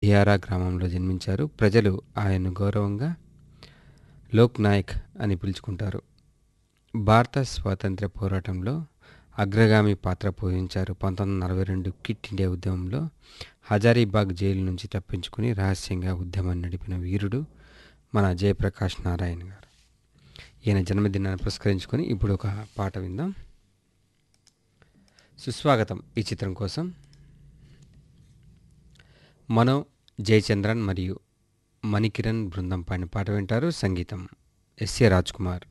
దియారా గ్రామంలో జన్మించారు ప్రజలు ఆయన్ను గౌరవంగా లోక్ నాయక్ అని పిలుచుకుంటారు భారత స్వాతంత్ర్య పోరాటంలో అగ్రగామి పాత్ర పోషించారు పంతొమ్మిది వందల నలభై రెండు క్విట్ ఇండియా ఉద్యమంలో హజారీబాగ్ జైలు నుంచి తప్పించుకుని రహస్యంగా ఉద్యమాన్ని నడిపిన వీరుడు మన జయప్రకాష్ నారాయణ గారు ఈయన జన్మదినాన్ని పురస్కరించుకొని ఇప్పుడు ఒక పాట విందాం సుస్వాగతం ఈ చిత్రం కోసం మనో జయచంద్రన్ మరియు మణికిరణ్ బృందం పాడిన పాట వింటారు సంగీతం ఎస్ఏ రాజ్ కుమార్